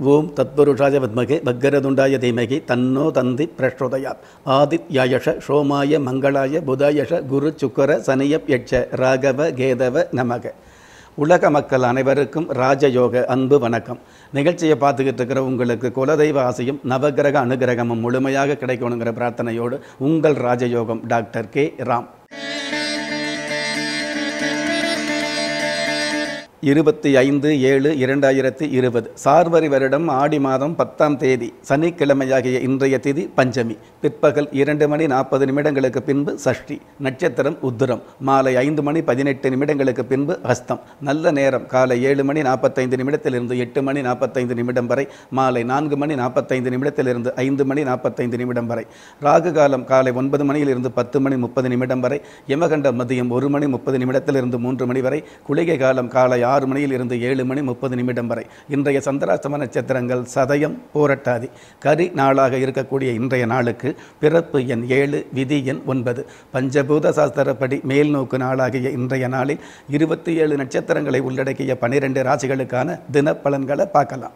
ஓம் தத்புருஷாய வித்மகே பக்கரதுண்டாய தீமகி தன்னோ தந்தி பிரச்சோதயாத் ஆதித்யாயஷ சோமாய மங்களாய புதாயஷ குரு சுக்கர சனியப் யட்ச ராகவ கேதவ நமக உலக மக்கள் அனைவருக்கும் ராஜயோக அன்பு வணக்கம் நிகழ்ச்சியை பார்த்துக்கிட்டு இருக்கிற உங்களுக்கு குலதெய்வ ஆசையும் நவகிரக அனுகிரகமும் முழுமையாக கிடைக்கணுங்கிற பிரார்த்தனையோடு உங்கள் ராஜயோகம் டாக்டர் கே ராம் இருபத்தி ஐந்து ஏழு இரண்டாயிரத்தி இருபது சார்வரி வருடம் ஆடி மாதம் பத்தாம் தேதி சனிக்கிழமையாகிய இன்றைய திதி பஞ்சமி பிற்பகல் இரண்டு மணி நாற்பது நிமிடங்களுக்கு பின்பு சஷ்டி நட்சத்திரம் உத்திரம் மாலை ஐந்து மணி பதினெட்டு நிமிடங்களுக்கு பின்பு ஹஸ்தம் நல்ல நேரம் காலை ஏழு மணி நாற்பத்தைந்து நிமிடத்திலிருந்து எட்டு மணி நாற்பத்தைந்து நிமிடம் வரை மாலை நான்கு மணி நாற்பத்தைந்து நிமிடத்திலிருந்து ஐந்து மணி நாற்பத்தைந்து நிமிடம் வரை ராகு காலம் காலை ஒன்பது மணியிலிருந்து பத்து மணி முப்பது நிமிடம் வரை யமகண்ட மதியம் ஒரு மணி முப்பது நிமிடத்திலிருந்து மூன்று மணி வரை குளிகை காலம் காலை ஆறு மணியில் இருந்து ஏழு மணி முப்பது நிமிடம் வரை இன்றைய சந்திராஷ்டம நட்சத்திரங்கள் சதயம் போரட்டாதி கரி நாளாக இருக்கக்கூடிய இன்றைய நாளுக்கு பிறப்பு எண் ஏழு விதி எண் ஒன்பது பஞ்சபூத சாஸ்திரப்படி மேல் நோக்கு நாளாகிய இன்றைய நாளில் இருபத்தி ஏழு நட்சத்திரங்களை உள்ளடக்கிய பனிரெண்டு ராசிகளுக்கான தினப்பலன்களை பார்க்கலாம்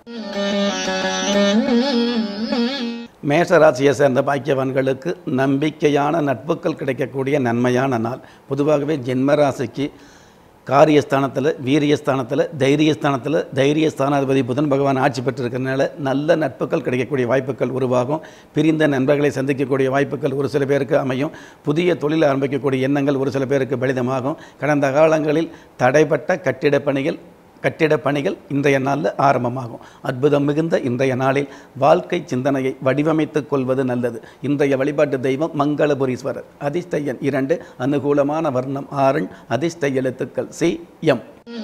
மேஷ ராசியை சேர்ந்த பாக்கியவான்களுக்கு நம்பிக்கையான நட்புகள் கிடைக்கக்கூடிய நன்மையான நாள் பொதுவாகவே ஜென்ம ராசிக்கு காரியஸ்தானத்தில் வீரியஸ்தானத்தில் தைரியஸ்தானத்தில் தைரியஸ்தானாதிபதி புதன் பகவான் ஆட்சி பெற்றிருக்கிறதுனால நல்ல நட்புகள் கிடைக்கக்கூடிய வாய்ப்புகள் உருவாகும் பிரிந்த நண்பர்களை சந்திக்கக்கூடிய வாய்ப்புகள் ஒரு சில பேருக்கு அமையும் புதிய தொழில் ஆரம்பிக்கக்கூடிய எண்ணங்கள் ஒரு சில பேருக்கு பலிதமாகும் கடந்த காலங்களில் தடைப்பட்ட கட்டிடப் பணிகள் கட்டிடப் பணிகள் இன்றைய நாளில் ஆரம்பமாகும் அற்புதம் மிகுந்த இன்றைய நாளில் வாழ்க்கை சிந்தனையை வடிவமைத்துக் கொள்வது நல்லது இன்றைய வழிபாட்டு தெய்வம் மங்களபுரீஸ்வரர் அதிர்ஷ்ட எண் இரண்டு அனுகூலமான வர்ணம் ஆரன் அதிர்ஷ்ட எழுத்துக்கள் சி எம்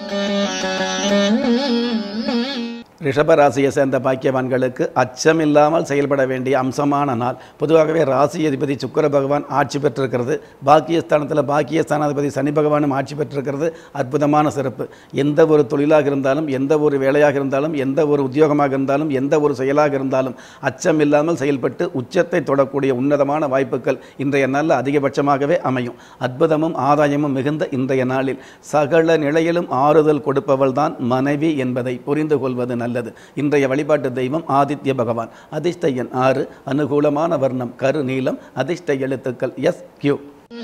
ரிஷபராசியை சேர்ந்த பாக்கியவான்களுக்கு அச்சமில்லாமல் செயல்பட வேண்டிய அம்சமான நாள் பொதுவாகவே ராசி அதிபதி சுக்கர பகவான் ஆட்சி பெற்றிருக்கிறது பாக்கியஸ்தானத்தில் பாக்கியஸ்தானாதிபதி சனி பகவானும் ஆட்சி பெற்றிருக்கிறது அற்புதமான சிறப்பு எந்த ஒரு தொழிலாக இருந்தாலும் எந்த ஒரு வேலையாக இருந்தாலும் எந்த ஒரு உத்தியோகமாக இருந்தாலும் எந்த ஒரு செயலாக இருந்தாலும் அச்சம் இல்லாமல் செயல்பட்டு உச்சத்தை தொடக்கூடிய உன்னதமான வாய்ப்புகள் இன்றைய நாளில் அதிகபட்சமாகவே அமையும் அற்புதமும் ஆதாயமும் மிகுந்த இன்றைய நாளில் சகல நிலையிலும் ஆறுதல் கொடுப்பவள் தான் மனைவி என்பதை புரிந்து கொள்வது நல்லது இன்றைய வழிபாட்டு தெய்வம் ஆதித்ய பகவான் அதிர்ஷ்ட எண் ஆறு அனுகூலமான வர்ணம் கரு நீலம் அதிர்ஷ்ட எழுத்துக்கள் எஸ் கியூ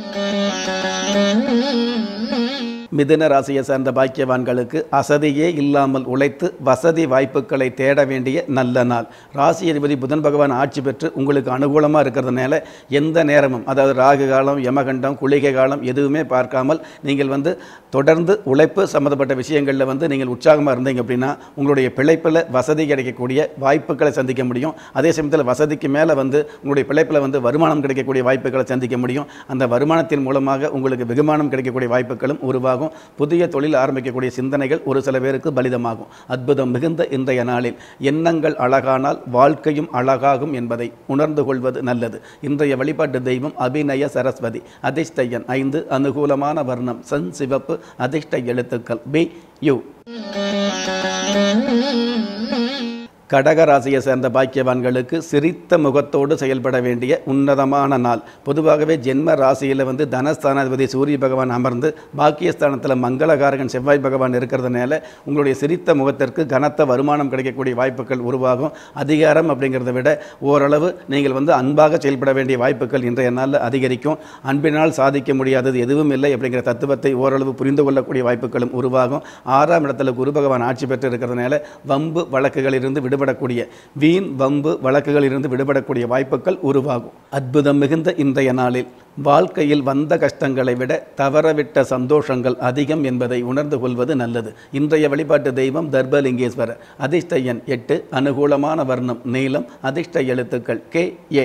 மிதுன ராசியை சேர்ந்த பாக்கியவான்களுக்கு அசதியே இல்லாமல் உழைத்து வசதி வாய்ப்புகளை தேட வேண்டிய நல்ல நாள் ராசி அதிபதி புதன் பகவான் ஆட்சி பெற்று உங்களுக்கு அனுகூலமாக இருக்கிறதுனால எந்த நேரமும் அதாவது ராகு காலம் யமகண்டம் குளிகை காலம் எதுவுமே பார்க்காமல் நீங்கள் வந்து தொடர்ந்து உழைப்பு சம்மந்தப்பட்ட விஷயங்களில் வந்து நீங்கள் உற்சாகமாக இருந்தீங்க அப்படின்னா உங்களுடைய பிழைப்பில் வசதி கிடைக்கக்கூடிய வாய்ப்புகளை சந்திக்க முடியும் அதே சமயத்தில் வசதிக்கு மேலே வந்து உங்களுடைய பிழைப்பில் வந்து வருமானம் கிடைக்கக்கூடிய வாய்ப்புகளை சந்திக்க முடியும் அந்த வருமானத்தின் மூலமாக உங்களுக்கு வெகுமானம் கிடைக்கக்கூடிய வாய்ப்புகளும் உருவாகும் ஆகும் புதிய தொழில் ஆரம்பிக்கக்கூடிய சிந்தனைகள் ஒரு சில பேருக்கு பலிதமாகும் அற்புதம் மிகுந்த இன்றைய நாளில் எண்ணங்கள் அழகானால் வாழ்க்கையும் அழகாகும் என்பதை உணர்ந்து கொள்வது நல்லது இன்றைய வழிபாட்டு தெய்வம் அபிநய சரஸ்வதி அதிர்ஷ்ட எண் ஐந்து அனுகூலமான வர்ணம் சன் சிவப்பு அதிர்ஷ்ட எழுத்துக்கள் பி யு கடக ராசியை சேர்ந்த பாக்கியவான்களுக்கு சிரித்த முகத்தோடு செயல்பட வேண்டிய உன்னதமான நாள் பொதுவாகவே ஜென்ம ராசியில் வந்து தனஸ்தானாதிபதி சூரிய பகவான் அமர்ந்து பாக்கியஸ்தானத்தில் மங்களகாரகன் செவ்வாய் பகவான் இருக்கிறதுனால உங்களுடைய சிரித்த முகத்திற்கு கனத்த வருமானம் கிடைக்கக்கூடிய வாய்ப்புகள் உருவாகும் அதிகாரம் அப்படிங்கிறத விட ஓரளவு நீங்கள் வந்து அன்பாக செயல்பட வேண்டிய வாய்ப்புகள் இன்றைய நாளில் அதிகரிக்கும் அன்பினால் சாதிக்க முடியாதது எதுவும் இல்லை அப்படிங்கிற தத்துவத்தை ஓரளவு புரிந்து கொள்ளக்கூடிய வாய்ப்புகளும் உருவாகும் ஆறாம் இடத்துல குரு பகவான் ஆட்சி பெற்று இருக்கிறதுனால வம்பு வழக்குகளிலிருந்து விடு விடுபடக்கூடிய வீண் வம்பு வழக்குகளிலிருந்து விடுபடக்கூடிய வாய்ப்புகள் உருவாகும் அற்புதம் மிகுந்த இன்றைய நாளில் வாழ்க்கையில் வந்த கஷ்டங்களை விட தவறவிட்ட சந்தோஷங்கள் அதிகம் என்பதை உணர்ந்து கொள்வது நல்லது இன்றைய வழிபாட்டு தெய்வம் தர்பலிங்கேஸ்வரர் அதிர்ஷ்ட எண் எட்டு அனுகூலமான வர்ணம் நீளம் அதிர்ஷ்ட எழுத்துக்கள் கே ஏ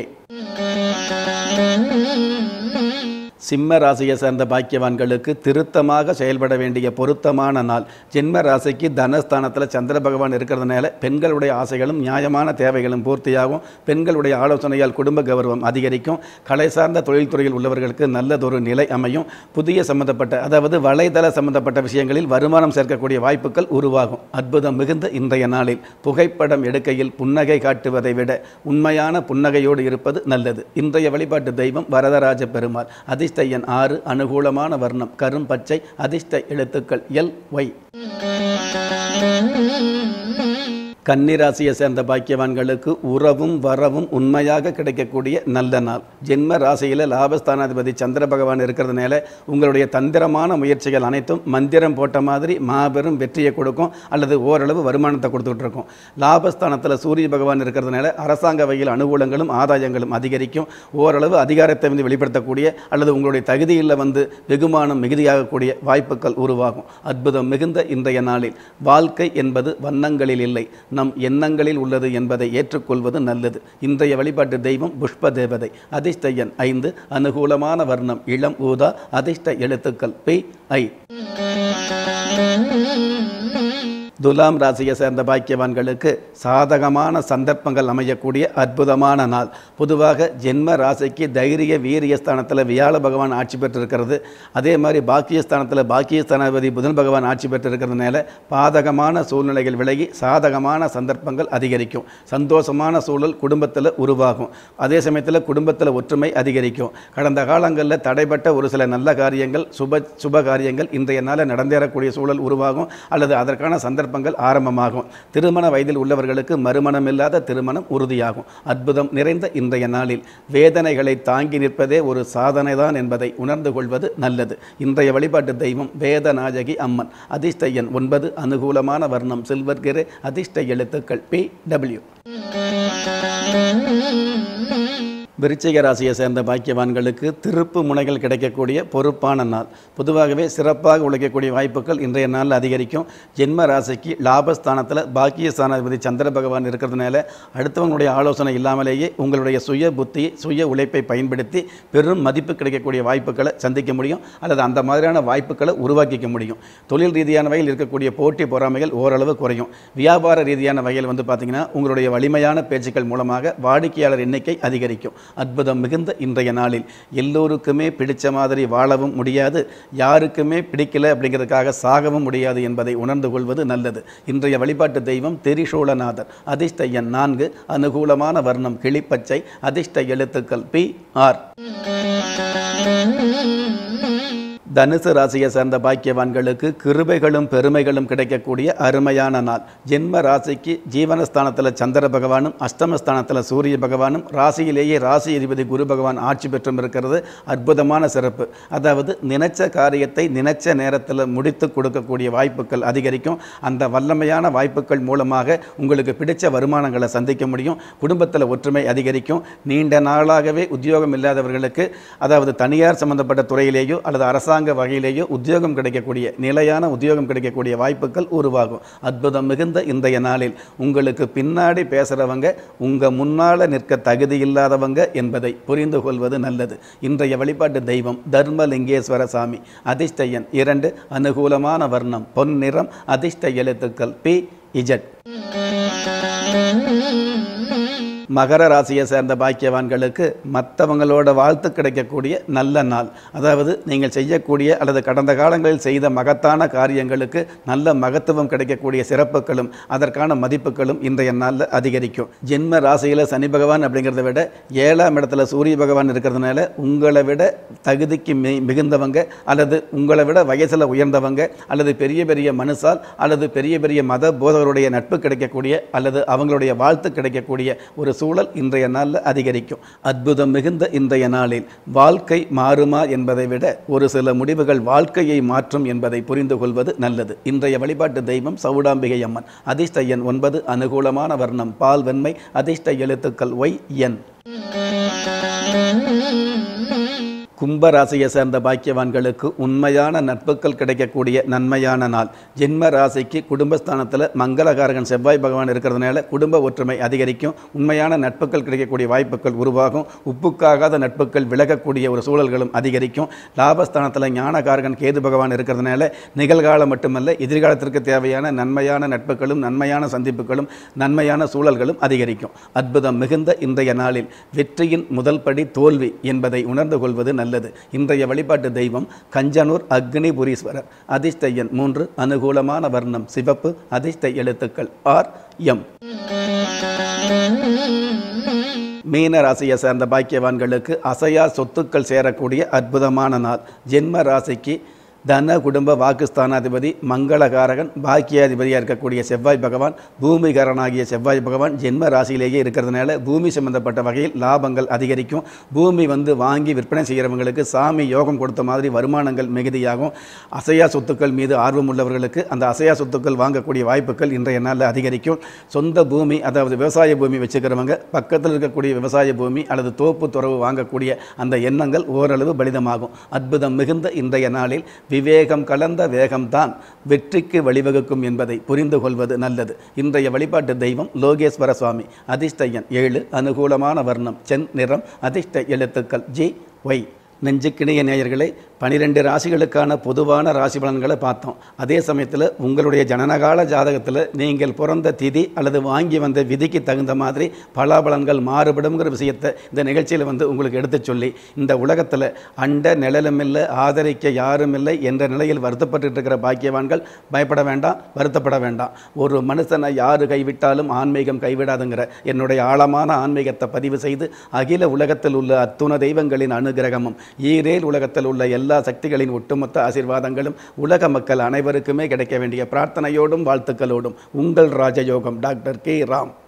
சிம்ம ராசியை சேர்ந்த பாக்கியவான்களுக்கு திருத்தமாக செயல்பட வேண்டிய பொருத்தமான நாள் ஜென்ம ராசிக்கு தனஸ்தானத்தில் சந்திர பகவான் இருக்கிறதுனால பெண்களுடைய ஆசைகளும் நியாயமான தேவைகளும் பூர்த்தியாகும் பெண்களுடைய ஆலோசனையால் குடும்ப கௌரவம் அதிகரிக்கும் கலை சார்ந்த தொழில்துறையில் உள்ளவர்களுக்கு நல்லதொரு நிலை அமையும் புதிய சம்பந்தப்பட்ட அதாவது வலைதள சம்பந்தப்பட்ட விஷயங்களில் வருமானம் சேர்க்கக்கூடிய வாய்ப்புகள் உருவாகும் அற்புதம் மிகுந்த இன்றைய நாளில் புகைப்படம் எடுக்கையில் புன்னகை காட்டுவதை விட உண்மையான புன்னகையோடு இருப்பது நல்லது இன்றைய வழிபாட்டு தெய்வம் வரதராஜ பெருமாள் அதிர்ஷ்ட எண் ஆறு அனுகூலமான வர்ணம் கரும் பச்சை அதிர்ஷ்ட எழுத்துக்கள் எல் ஒய் கன்னிராசியை சேர்ந்த பாக்கியவான்களுக்கு உறவும் வரவும் உண்மையாக கிடைக்கக்கூடிய நல்ல நாள் ஜென்ம ராசியில் லாபஸ்தானாதிபதி சந்திர பகவான் இருக்கிறதுனால உங்களுடைய தந்திரமான முயற்சிகள் அனைத்தும் மந்திரம் போட்ட மாதிரி மாபெரும் வெற்றியை கொடுக்கும் அல்லது ஓரளவு வருமானத்தை கொடுத்துட்டு இருக்கும் லாபஸ்தானத்தில் சூரிய பகவான் இருக்கிறதுனால அரசாங்க வகையில் அனுகூலங்களும் ஆதாயங்களும் அதிகரிக்கும் ஓரளவு அதிகாரத்தை வந்து வெளிப்படுத்தக்கூடிய அல்லது உங்களுடைய தகுதியில் வந்து வெகுமானம் மிகுதியாகக்கூடிய வாய்ப்புகள் உருவாகும் அற்புதம் மிகுந்த இன்றைய நாளில் வாழ்க்கை என்பது வண்ணங்களில் இல்லை நம் எண்ணங்களில் உள்ளது என்பதை ஏற்றுக்கொள்வது நல்லது இன்றைய வழிபாட்டு தெய்வம் புஷ்ப தேவதை அதிர்ஷ்ட எண் ஐந்து அனுகூலமான வர்ணம் இளம் ஊதா அதிர்ஷ்ட எழுத்துக்கள் பி ஐ துலாம் ராசியை சேர்ந்த பாக்கியவான்களுக்கு சாதகமான சந்தர்ப்பங்கள் அமையக்கூடிய அற்புதமான நாள் பொதுவாக ஜென்ம ராசிக்கு தைரிய வீரிய ஸ்தானத்தில் வியாழ பகவான் ஆட்சி பெற்றிருக்கிறது அதே மாதிரி பாக்கியஸ்தானத்தில் பாக்கியஸ்தானாதிபதி புதன் பகவான் ஆட்சி பெற்றிருக்கிறதுனால பாதகமான சூழ்நிலைகள் விலகி சாதகமான சந்தர்ப்பங்கள் அதிகரிக்கும் சந்தோஷமான சூழல் குடும்பத்தில் உருவாகும் அதே சமயத்தில் குடும்பத்தில் ஒற்றுமை அதிகரிக்கும் கடந்த காலங்களில் தடைப்பட்ட ஒரு சில நல்ல காரியங்கள் சுப சுப காரியங்கள் இன்றைய நாளில் நடந்தேறக்கூடிய சூழல் உருவாகும் அல்லது அதற்கான சந்தர்ப்பங்கள் ஆரம்பமாகும் திருமண வயதில் உள்ளவர்களுக்கு மறுமணம் இல்லாத திருமணம் உறுதியாகும் அற்புதம் நிறைந்த இன்றைய நாளில் வேதனைகளை தாங்கி நிற்பதே ஒரு சாதனை தான் என்பதை உணர்ந்து கொள்வது நல்லது இன்றைய வழிபாட்டு தெய்வம் வேதநாயகி அம்மன் அதிர்ஷ்ட எண் ஒன்பது அனுகூலமான வர்ணம் சில்வர் கிரே அதிர்ஷ்ட எழுத்துக்கள் பி டபிள்யூ விருச்சிக ராசியை சேர்ந்த பாக்கியவான்களுக்கு திருப்பு முனைகள் கிடைக்கக்கூடிய பொறுப்பான நாள் பொதுவாகவே சிறப்பாக உழைக்கக்கூடிய வாய்ப்புகள் இன்றைய நாளில் அதிகரிக்கும் ஜென்ம ராசிக்கு லாபஸ்தானத்தில் பாக்கிய ஸ்தானாதிபதி சந்திர பகவான் இருக்கிறதுனால அடுத்தவங்களுடைய ஆலோசனை இல்லாமலேயே உங்களுடைய சுய புத்தி சுய உழைப்பை பயன்படுத்தி பெரும் மதிப்பு கிடைக்கக்கூடிய வாய்ப்புகளை சந்திக்க முடியும் அல்லது அந்த மாதிரியான வாய்ப்புகளை உருவாக்கிக்க முடியும் தொழில் ரீதியான வகையில் இருக்கக்கூடிய போட்டி பொறாமைகள் ஓரளவு குறையும் வியாபார ரீதியான வகையில் வந்து பார்த்திங்கன்னா உங்களுடைய வலிமையான பேச்சுக்கள் மூலமாக வாடிக்கையாளர் எண்ணிக்கை அதிகரிக்கும் அற்புதம் மிகுந்த இன்றைய நாளில் எல்லோருக்குமே பிடிச்ச மாதிரி வாழவும் முடியாது யாருக்குமே பிடிக்கல அப்படிங்கிறதுக்காக சாகவும் முடியாது என்பதை உணர்ந்து கொள்வது நல்லது இன்றைய வழிபாட்டு தெய்வம் திரிசூலநாதர் அதிர்ஷ்ட எண் நான்கு அனுகூலமான வர்ணம் கிளிப்பச்சை அதிர்ஷ்ட எழுத்துக்கள் பி ஆர் தனுசு ராசியை சேர்ந்த பாக்கியவான்களுக்கு கிருபைகளும் பெருமைகளும் கிடைக்கக்கூடிய அருமையான நாள் ஜென்ம ராசிக்கு ஜீவனஸ்தானத்தில் சந்திர பகவானும் அஷ்டமஸ்தானத்தில் சூரிய பகவானும் ராசியிலேயே ராசி அதிபதி குரு பகவான் ஆட்சி பெற்றும் இருக்கிறது அற்புதமான சிறப்பு அதாவது நினைச்ச காரியத்தை நினைச்ச நேரத்தில் முடித்து கொடுக்கக்கூடிய வாய்ப்புகள் அதிகரிக்கும் அந்த வல்லமையான வாய்ப்புகள் மூலமாக உங்களுக்கு பிடிச்ச வருமானங்களை சந்திக்க முடியும் குடும்பத்தில் ஒற்றுமை அதிகரிக்கும் நீண்ட நாளாகவே உத்தியோகம் இல்லாதவர்களுக்கு அதாவது தனியார் சம்பந்தப்பட்ட துறையிலேயோ அல்லது அரசாங்க வகையிலேயோ உத்தியோகம் கிடைக்கக்கூடிய நிலையான உத்தியோகம் கிடைக்கக்கூடிய வாய்ப்புகள் உருவாகும் அற்புதம் மிகுந்த இன்றைய நாளில் உங்களுக்கு பின்னாடி பேசுகிறவங்க உங்கள் முன்னால் நிற்க தகுதி இல்லாதவங்க என்பதை புரிந்து கொள்வது நல்லது இன்றைய வழிபாட்டு தெய்வம் தர்மலிங்கேஸ்வர சாமி அதிர்ஷ்ட எண் இரண்டு அனுகூலமான வர்ணம் பொன் நிறம் அதிர்ஷ்ட எழுத்துக்கள் பி இஜட் மகர ராசியை சேர்ந்த பாக்கியவான்களுக்கு மற்றவங்களோட வாழ்த்து கிடைக்கக்கூடிய நல்ல நாள் அதாவது நீங்கள் செய்யக்கூடிய அல்லது கடந்த காலங்களில் செய்த மகத்தான காரியங்களுக்கு நல்ல மகத்துவம் கிடைக்கக்கூடிய சிறப்புகளும் அதற்கான மதிப்புகளும் இன்றைய நாளில் அதிகரிக்கும் ஜென்ம ராசியில் சனி பகவான் அப்படிங்கிறத விட ஏழாம் இடத்துல சூரிய பகவான் இருக்கிறதுனால உங்களை விட தகுதிக்கு மி மிகுந்தவங்க அல்லது உங்களை விட வயசில் உயர்ந்தவங்க அல்லது பெரிய பெரிய மனுஷால் அல்லது பெரிய பெரிய மத போதகருடைய நட்பு கிடைக்கக்கூடிய அல்லது அவங்களுடைய வாழ்த்து கிடைக்கக்கூடிய ஒரு சூழல் இன்றைய நாளில் அதிகரிக்கும் அற்புதம் மிகுந்த இன்றைய நாளில் வாழ்க்கை மாறுமா என்பதை விட ஒரு சில முடிவுகள் வாழ்க்கையை மாற்றும் என்பதை புரிந்து கொள்வது நல்லது இன்றைய வழிபாட்டு தெய்வம் சவுடாம்பிகை அம்மன் அதிர்ஷ்ட எண் ஒன்பது அனுகூலமான வர்ணம் பால் வெண்மை அதிர்ஷ்ட எழுத்துக்கள் ஒய் என் கும்பராசியை சேர்ந்த பாக்கியவான்களுக்கு உண்மையான நட்புகள் கிடைக்கக்கூடிய நன்மையான நாள் ஜென்ம ராசிக்கு குடும்பஸ்தானத்தில் மங்களகாரகன் செவ்வாய் பகவான் இருக்கிறதுனால குடும்ப ஒற்றுமை அதிகரிக்கும் உண்மையான நட்புகள் கிடைக்கக்கூடிய வாய்ப்புகள் உருவாகும் உப்புக்காகாத நட்புகள் விலகக்கூடிய ஒரு சூழல்களும் அதிகரிக்கும் லாபஸ்தானத்தில் ஞானகாரகன் கேது பகவான் இருக்கிறதுனால நிகழ்காலம் மட்டுமல்ல எதிர்காலத்திற்கு தேவையான நன்மையான நட்புகளும் நன்மையான சந்திப்புகளும் நன்மையான சூழல்களும் அதிகரிக்கும் அற்புதம் மிகுந்த இன்றைய நாளில் வெற்றியின் முதல் படி தோல்வி என்பதை உணர்ந்து கொள்வது நல்லது இன்றைய வழிபாட்டு தெய்வம் கஞ்சனூர் அக்னிபுரீஸ்வரர் அதிர்ஷ்ட எண் மூன்று அனுகூலமான வர்ணம் சிவப்பு அதிர்ஷ்ட எழுத்துக்கள் ஆர் எம் மீன ராசியை சேர்ந்த பாக்கியவான்களுக்கு அசையா சொத்துக்கள் சேரக்கூடிய அற்புதமான நாள் ஜென்ம ராசிக்கு தன குடும்ப வாக்குஸ்தானாதிபதி மங்களகாரகன் பாக்கியாதிபதியாக இருக்கக்கூடிய செவ்வாய் பகவான் பூமிகாரனாகிய செவ்வாய் பகவான் ஜென்ம ராசியிலேயே இருக்கிறதுனால பூமி சம்பந்தப்பட்ட வகையில் லாபங்கள் அதிகரிக்கும் பூமி வந்து வாங்கி விற்பனை செய்கிறவங்களுக்கு சாமி யோகம் கொடுத்த மாதிரி வருமானங்கள் மிகுதியாகும் அசையா சொத்துக்கள் மீது ஆர்வம் உள்ளவர்களுக்கு அந்த அசையா சொத்துக்கள் வாங்கக்கூடிய வாய்ப்புகள் இன்றைய நாளில் அதிகரிக்கும் சொந்த பூமி அதாவது விவசாய பூமி வச்சுக்கிறவங்க பக்கத்தில் இருக்கக்கூடிய விவசாய பூமி அல்லது தோப்பு துறவு வாங்கக்கூடிய அந்த எண்ணங்கள் ஓரளவு பலிதமாகும் அற்புதம் மிகுந்த இன்றைய நாளில் விவேகம் கலந்த வேகம்தான் வெற்றிக்கு வழிவகுக்கும் என்பதை புரிந்து கொள்வது நல்லது இன்றைய வழிபாட்டு தெய்வம் லோகேஸ்வர சுவாமி அதிர்ஷ்டயன் ஏழு அனுகூலமான வர்ணம் சென் நிறம் அதிர்ஷ்ட எழுத்துக்கள் ஜி ஒய் நெஞ்சுக்கிணைய நேயர்களே பனிரெண்டு ராசிகளுக்கான பொதுவான ராசி பலன்களை பார்த்தோம் அதே சமயத்தில் உங்களுடைய ஜனனகால ஜாதகத்தில் நீங்கள் பிறந்த திதி அல்லது வாங்கி வந்த விதிக்கு தகுந்த மாதிரி பலாபலன்கள் மாறுபடுங்கிற விஷயத்தை இந்த நிகழ்ச்சியில் வந்து உங்களுக்கு எடுத்துச் சொல்லி இந்த உலகத்தில் அண்ட நிழலும் இல்லை ஆதரிக்க யாரும் இல்லை என்ற நிலையில் வருத்தப்பட்டு இருக்கிற பாக்கியவான்கள் பயப்பட வேண்டாம் வருத்தப்பட வேண்டாம் ஒரு மனுஷனை யாரு கைவிட்டாலும் ஆன்மீகம் கைவிடாதுங்கிற என்னுடைய ஆழமான ஆன்மீகத்தை பதிவு செய்து அகில உலகத்தில் உள்ள அத்துண தெய்வங்களின் அனுகிரகமும் ஈரேல் உலகத்தில் உள்ள எல்லா சக்திகளின் ஒட்டுமொத்த ஆசீர்வாதங்களும் உலக மக்கள் அனைவருக்குமே கிடைக்க வேண்டிய பிரார்த்தனையோடும் வாழ்த்துக்களோடும் உங்கள் ராஜயோகம் டாக்டர் கே ராம்